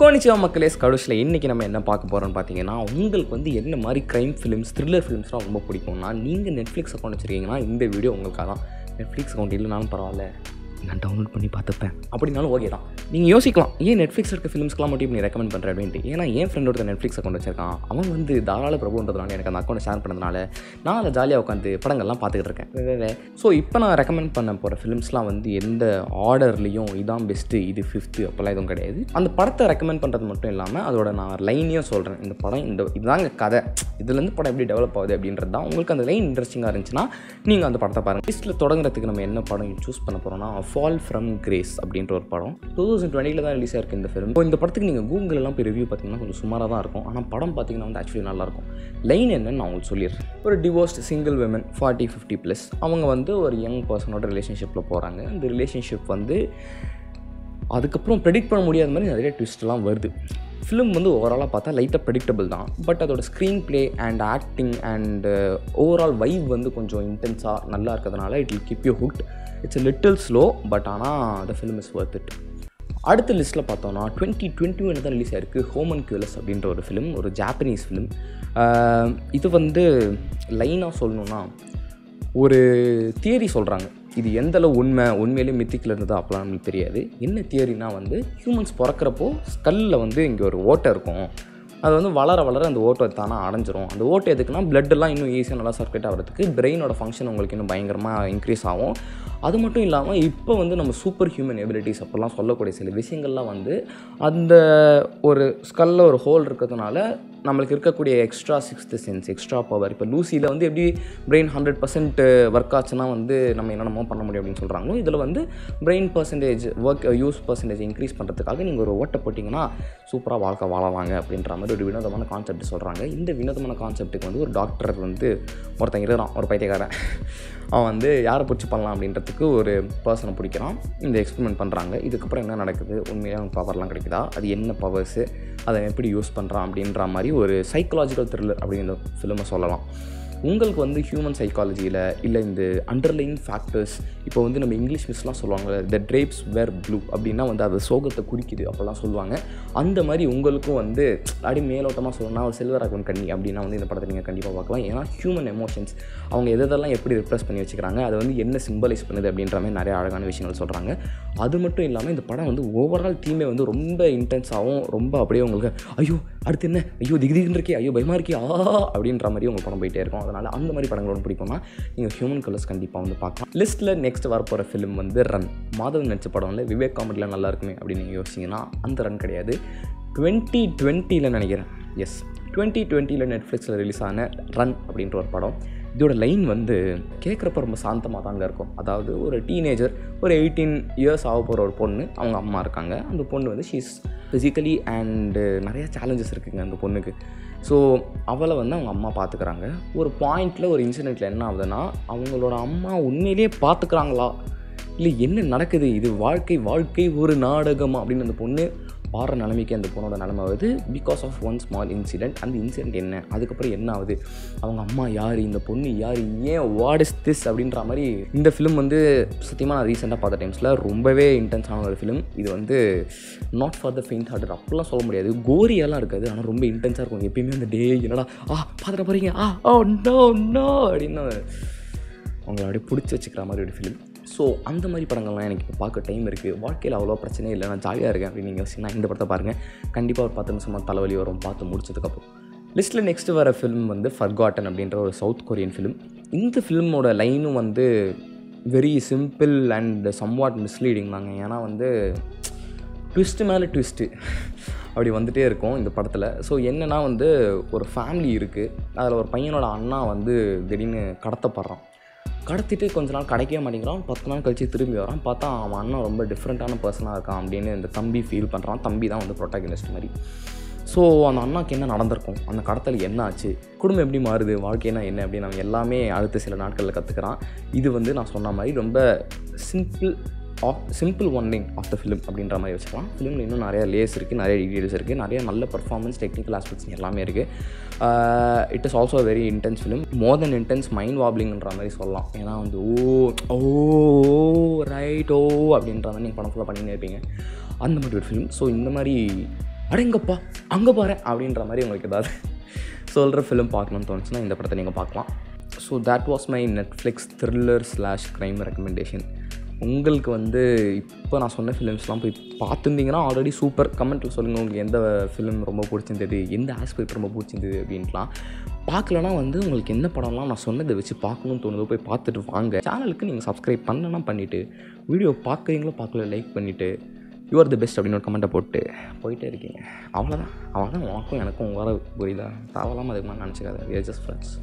கோனிச்சிவா மக்களே ஸ்கடுஷில் இன்றைக்கி நம்ம என்ன பார்க்க போகிறோம்னு பார்த்தீங்கன்னா உங்களுக்கு வந்து என்ன மாதிரி க்ரைம் ஃபிலிம்ஸ் த்ரில்லர் ஃபிலிம்ஸ்லாம் ரொம்ப பிடிக்கும்னா நீங்கள் நெட்ஃப்ளிக்ஸ் அக்கௌண்ட் வச்சுருக்கீங்கன்னா இந்த வீடியோ உங்களுக்காக தான் நெட்ஃப்ளிக்ஸ் அக்கௌண்ட் இல்லைனாலும் பரவாயில்ல நான் டவுன்லோட் பண்ணி பார்த்துப்பேன் அப்படின்னாலும் ஓகே தான் நீங்கள் யோசிக்கலாம் ஏன் நெட்ஃப்ளிக்ஸ் இருக்க ஃபிலிம்ஸ்க்குலாம் மட்டும் நீ ரெக்கமெண்ட் பண்ணுற அப்படின்ட்டு ஏன்னா என் ஃப்ரெண்ட் ஒருத்தர் நெட்ஃப்ளிக்ஸ் அக்கௌண்ட் வச்சிருக்கான் அவன் வந்து தாராள பிரபுன்றதுனால எனக்கு அந்த அக்கௌண்ட் ஷேர் பண்ணதுனால நான் அதை ஜாலியாக உட்காந்து படங்கள்லாம் பார்த்துக்கிட்டு இருக்கேன் ஸோ இப்போ நான் ரெக்கமெண்ட் பண்ண போகிற ஃபிலிம்ஸ்லாம் வந்து எந்த ஆர்டர்லேயும் இதான் பெஸ்ட்டு இது ஃபிஃப்த்து அப்போல்லாம் எதுவும் கிடையாது அந்த படத்தை ரெக்கமெண்ட் பண்ணுறது மட்டும் இல்லாமல் அதோட நான் லைனையும் சொல்கிறேன் இந்த படம் இந்த இதுதாங்க கதை இதுலேருந்து படம் எப்படி டெவலப் ஆகுது அப்படின்றது தான் உங்களுக்கு அந்த லைன் இன்ட்ரெஸ்டிங்காக இருந்துச்சுன்னா நீங்கள் அந்த படத்தை பாருங்கள் லிஸ்ட்டில் தொடங்குறதுக்கு நம்ம என்ன படம் சூஸ் பண்ண போகிறோம்னா ஃபால் ஃப்ரம் கிரேஸ் அப்படின்ற ஒரு படம் டூ தௌசண்ட் டுவெண்ட்டியில் தான் ரிலீஸ் ஆயிருக்கு இந்த ஃபிலிம் இப்போ இந்த படத்துக்கு நீங்கள் கூகுள் எல்லாம் போய் ரிவ்யூ பார்த்தீங்கன்னா கொஞ்சம் சுமாராக தான் இருக்கும் ஆனால் படம் பார்த்தீங்கன்னா வந்து ஆக்சுவலி நல்லாயிருக்கும் லைன் என்னன்னு நான் உங்களுக்கு சொல்லிடுறேன் ஒரு divorced single women forty fifty plus அவங்க வந்து ஒரு யங் பர்சனோட ரிலேஷன்ஷிப்பில் போகிறாங்க அந்த ரிலேஷன்ஷிப் வந்து அதுக்கப்புறம் ப்ரெடிக்ட் பண்ண முடியாத மாதிரி நிறைய ட்விஸ்ட்லாம் வருது ஃபிலிம் வந்து ஓவராலாக பார்த்தா லைட்டாக ப்ரெடிக்டபிள் தான் பட் அதோட screenplay and acting and overall vibe வந்து கொஞ்சம் இன்டென்ஸாக நல்லா இருக்கிறதுனால it will keep you hooked it's little slow but ஆனால் the film is worth it அடுத்த லிஸ்ட்டில் பார்த்தோன்னா டுவெண்ட்டி டுவெண்ட்டி ஒன் தான் ரிலீஸ் ஆயிருக்கு ஹோமன் கியூலஸ் அப்படின்ற ஒரு ஃபிலிம் ஒரு ஜாப்பனீஸ் ஃபிலிம் இது வந்து லைனாக சொல்லணுன்னா ஒரு தியரி சொல்கிறாங்க இது எந்தளவு உண்மை உண்மையிலே மித்திக்கில் இருந்ததா அப்போலாம் நம்மளுக்கு தெரியாது என்ன தியரினா வந்து ஹியூமன்ஸ் பிறக்கிறப்போ ஸ்கல்லில் வந்து இங்கே ஒரு ஓட்டை இருக்கும் அது வந்து வளர வளர அந்த ஓட்டை தானாக அடைஞ்சிரும் அந்த ஓட்டை எதுக்குன்னா பிளட்டெல்லாம் இன்னும் ஈஸியாக நல்லா சர்க்குலேட் ஆகிறதுக்கு பிரெயினோட ஃபங்க்ஷன் உங்களுக்கு இன்னும் பயங்கரமாக இன்க்ரீஸ் ஆகும் அது மட்டும் இல்லாமல் இப்போ வந்து நம்ம சூப்பர் ஹியூமன் எபிலிட்டிஸ் அப்போல்லாம் சொல்லக்கூடிய சில விஷயங்கள்லாம் வந்து அந்த ஒரு ஸ்கல்லில் ஒரு ஹோல் இருக்கிறதுனால நம்மளுக்கு இருக்கக்கூடிய extra sixth sense extra power இப்போ லூசியில் வந்து எப்படி பிரெயின் ஹண்ட்ரட் பர்சன்ட் ஒர்க் ஆச்சுன்னா வந்து நம்ம என்னென்னமோ பண்ண முடியும் அப்படின்னு சொல்கிறாங்களோ இதில் வந்து brain percentage work use percentage increase பண்ணுறதுக்காக நீங்கள் ஒரு ஓட்டை போட்டிங்கன்னா சூப்பராக வாழ்க்கை வாழலாங்க அப்படின்ற மாதிரி ஒரு வினோதமான கான்செப்ட் சொல்கிறாங்க இந்த வினோதமான கான்செப்ட்டுக்கு வந்து ஒரு டாக்டர் வந்து ஒருத்தன் இருக்கிறான் ஒரு பைத்தியக்காரன் அவன் வந்து யாரை பிடிச்சி பண்ணலாம் அப்படின்றதுக்கு ஒரு பர்சனை பிடிக்கிறான் இந்த எக்ஸ்பெரிமெண்ட் பண்ணுறாங்க இதுக்கப்புறம் என்ன நடக்குது உண்மையாக அவனுக்கு பவர்லாம் கிடைக்குதா அது என்ன பவர்ஸு அதை எப்படி யூஸ் பண்ணுறான் அப்படின்ற மாதிரி ஒரு சைக்கலாஜிக்கல் த்ரில்லர் அப்படிங்கிற ஃபிலிமை சொல்லலாம் உங்களுக்கு வந்து ஹியூமன் சைக்காலஜியில் இல்லை இந்த அண்டர்லைன் ஃபேக்டர்ஸ் இப்போ வந்து நம்ம இங்கிலீஷ் மிஸ்லாம் சொல்லுவாங்க த ட்ரேப்ஸ் வேர் ப்ளூ அப்படின்னா வந்து அது சோகத்தை குறிக்குது அப்போல்லாம் சொல்லுவாங்க அந்த மாதிரி உங்களுக்கும் வந்து அப்படி மேலோட்டமாக சொல்லணும்னா ஒரு செல்வராகவன் கண்ணி அப்படின்னா வந்து இந்த படத்தை நீங்கள் கண்டிப்பாக பார்க்கலாம் ஏன்னா ஹியூமன் எமோஷன்ஸ் அவங்க எதெல்லாம் எப்படி ரிப்ரெஸ் பண்ணி வச்சுக்கிறாங்க அதை வந்து என்ன சிம்பலைஸ் பண்ணுது அப்படின்ற மாதிரி நிறைய அழகான விஷயங்கள் சொல்கிறாங்க அது மட்டும் இல்லாமல் இந்த படம் வந்து ஓவரால் தீமே வந்து ரொம்ப இன்டென்ஸாகவும் ரொம்ப அப்படியே உங்களுக்கு ஐயோ அடுத்து என்ன ஐயோ திகு திகுன்னு இருக்கே ஐயோ பயமாக இருக்கே ஆ அப்படின்ற மாதிரி உங்கள் படம் போயிட்டே இருக்கும் அதனால் அந்த மாதிரி படங்களோட பிடிக்கும்னா நீங்கள் ஹியூமன் கலர்ஸ் கண்டிப்பாக வந்து பார்க்கலாம் லிஸ்ட்டில் நெக்ஸ்ட் வரப்போகிற ஃபிலிம் வந்து ரன் மாதவன் நடிச்ச படம் இல்லை விவேக் காமெடியில் நல்லா இருக்குமே அப்படின்னு நீங்கள் யோசிச்சிங்கன்னா அந்த ரன் கிடையாது டுவெண்ட்டி டுவெண்ட்டியில் நினைக்கிறேன் எஸ் டுவெண்ட்டி டுவெண்ட்டியில் நெட்ஃப்ளிக்ஸில் ரிலீஸ் ஆன ரன் அப்படின்ற ஒரு படம் இதோட லைன் வந்து கேட்குறப்ப ரொம்ப சாந்தமாக தாங்க இருக்கும் அதாவது ஒரு டீனேஜர் ஒரு எயிட்டீன் இயர்ஸ் ஆக போகிற ஒரு பொண்ணு அவங்க அம்மா இருக்காங்க அந்த பொண்ணு வந்து ஷீஸ் ஃபிசிக்கலி அண்டு நிறையா சேலஞ்சஸ் இருக்குங்க அந்த பொண்ணுக்கு ஸோ அவளை வந்து அவங்க அம்மா பார்த்துக்கிறாங்க ஒரு பாயிண்டில் ஒரு இன்சிடெண்ட்டில் என்ன ஆகுதுன்னா அவங்களோட அம்மா உண்மையிலேயே பார்த்துக்கிறாங்களா இல்லை என்ன நடக்குது இது வாழ்க்கை வாழ்க்கை ஒரு நாடகம் அப்படின்னு அந்த பொண்ணு பாடுற நிலைமைக்கு அந்த பொண்ணோட நிலைமை வருது because of one small incident அந்த இன்சிடென்ட் என்ன அதுக்கப்புறம் என்ன ஆகுது அவங்க அம்மா யார் இந்த பொண்ணு யார் ஏன் வாட் இஸ் திஸ் அப்படின்ற மாதிரி இந்த ஃபிலிம் வந்து சத்தியமாக நான் ரீசெண்டாக பார்த்த டைம்ஸில் ரொம்பவே இன்டென்ஸான ஒரு ஃபிலிம் இது வந்து not for the faint hearted அப்போல்லாம் சொல்ல முடியாது கோரியாலாம் இருக்காது ஆனால் ரொம்ப இன்டென்ஸாக இருக்கும் எப்பயுமே அந்த டே என்னடா ஆ பார்த்துட்டு போகிறீங்க ஆ ஓ நோ நோ அப்படின்னு அவங்கள அப்படியே பிடிச்சி வச்சுக்கிற மாதிரி ஒரு ஃபிலிம் ஸோ அந்த மாதிரி படங்கள்லாம் எனக்கு இப்போ பார்க்க டைம் இருக்குது வாழ்க்கையில் அவ்வளோ பிரச்சனை இல்லை நான் ஜாலியாக இருக்கேன் அப்படின்னு நீங்கள் யோசிச்சிங்கன்னா இந்த படத்தை பாருங்கள் கண்டிப்பாக ஒரு பத்து நிமிஷமாக தலைவலி வரும் பார்த்து முடிச்சதுக்கப்புறம் லிஸ்ட்டில் நெக்ஸ்ட்டு வர ஃபிலிம் வந்து ஃபர்காட்டன் அப்படின்ற ஒரு சவுத் கொரியன் ஃபிலிம் இந்த ஃபிலிமோட லைனும் வந்து very simple and somewhat misleading தாங்க ஏன்னா வந்து ட்விஸ்ட்டு மேலே ட்விஸ்ட்டு அப்படி வந்துகிட்டே இருக்கும் இந்த படத்தில் ஸோ என்னென்னா வந்து ஒரு ஃபேமிலி இருக்குது அதில் ஒரு பையனோட அண்ணா வந்து திடீர்னு கடத்தப்படுறான் கடத்திட்டு கொஞ்ச நாள் கிடைக்கவே மாட்டேங்கிறான் பத்து நாள் கழிச்சு திரும்பி வரான் பார்த்தா அவன் அண்ணன் ரொம்ப டிஃப்ரெண்ட்டான பர்சனாக இருக்கான் அப்படின்னு இந்த தம்பி ஃபீல் பண்ணுறான் தம்பி தான் வந்து ப்ரொட்டாகனிஸ்ட் மாதிரி ஸோ அந்த அண்ணாக்கு என்ன நடந்திருக்கும் அந்த கடத்தல் என்ன ஆச்சு குடும்பம் எப்படி மாறுது வாழ்க்கைனா என்ன அப்படின்னு அவன் எல்லாமே அடுத்த சில நாட்களில் கற்றுக்கிறான் இது வந்து நான் சொன்ன மாதிரி ரொம்ப simple of simple one line of the film அப்படின்ற மாதிரி வச்சுக்கலாம் ஃபிலிமில் இன்னும் நிறைய லேஸ் இருக்குது நிறைய டீடைல்ஸ் இருக்குது நிறைய நல்ல பர்ஃபார்மன்ஸ் டெக்னிக்கல் ஆஸ்பெக்ட்ஸ் எல்லாமே இருக்குது it is also very intense film more than intense mind வாப்லிங்ன்ற மாதிரி சொல்லலாம் ஏன்னா வந்து ஓ ஓ ரைட் ஓ அப்படின்ற மாதிரி நீங்கள் படம் ஃபுல்லாக பண்ணினே இருப்பீங்க அந்த மாதிரி ஒரு ஃபிலிம் ஸோ இந்த மாதிரி அடேங்கப்பா அங்கே பாரு அப்படின்ற மாதிரி உங்களுக்கு ஏதாவது சொல்கிற ஃபிலிம் பார்க்கணும்னு தோணுச்சுன்னா இந்த படத்தை நீங்கள் பார்க்கலாம் so that was my Netflix thriller slash crime recommendation உங்களுக்கு வந்து இப்போ நான் சொன்ன ஃபிலிம்ஸ்லாம் போய் பார்த்துருந்தீங்கன்னா ஆல்ரெடி சூப்பர் கமெண்ட்டில் சொல்லுங்கள் உங்களுக்கு எந்த ஃபிலிம் ரொம்ப பிடிச்சிருந்தது எந்த ஆஸ்பெக்ட் ரொம்ப பிடிச்சிருந்தது அப்படின்ட்டுலாம் பார்க்கலனா வந்து உங்களுக்கு என்ன படம்லாம் நான் சொன்னதை வச்சு பார்க்கணும்னு தோணுதோ போய் பார்த்துட்டு வாங்க சேனலுக்கு நீங்கள் சப்ஸ்கிரைப் பண்ணலன்னா பண்ணிவிட்டு வீடியோ பார்க்குறீங்களோ பார்க்கல லைக் பண்ணிவிட்டு யூஆர் தி பெஸ்ட் அப்படின்னு ஒரு கமெண்ட்டை போட்டு போயிட்டே இருக்கீங்க அவ்வளோதான் அவ்வளோதான் உனக்கும் எனக்கும் வர புரியுதா தேவையில்லாமல் அதுக்கு மாதிரி நினச்சிக்காத we're just friends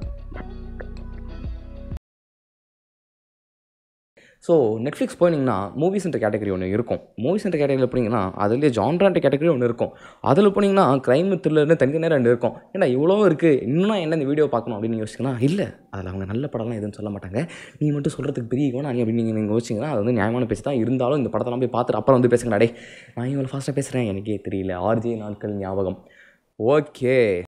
so Netflix போனீங்கன்னா மூவிஸ்ன்ற கேட்டகரி ஒன்று இருக்கும் மூவிஸ்ன்ற கேட்டகரியில் போனீங்கன்னா அதுலேயே ஜான்ரான்ற கேட்டகரி ஒன்று இருக்கும் அதில் போனீங்கன்னா க்ரைம் த்ரில்லர்னு தனித்தனியாக ரெண்டு இருக்கும் ஏன்னா இவ்வளோ இருக்குது இன்னும் என்ன இந்த வீடியோ பார்க்கணும் அப்படின்னு யோசிச்சிங்கன்னா இல்லை அதில் அவங்க நல்ல படம்லாம் எதுவும் சொல்ல மாட்டாங்க நீ மட்டும் சொல்கிறதுக்கு பெரிய ஈகோ நீ அப்படின்னு நீங்கள் நீங்கள் யோசிச்சிங்கன்னா அது வந்து நியாயமான பேச்சு தான் இருந்தாலும் இந்த படத்தெல்லாம் போய் பார்த்துட்டு அப்புறம் வந்து பேசுங்க டே நான் இவ்வளோ ஃபாஸ்ட்டாக பேசுகிறேன் எனக்கே தெரியல ஆர்ஜே நாட்கள் ஞாபகம் ஓகே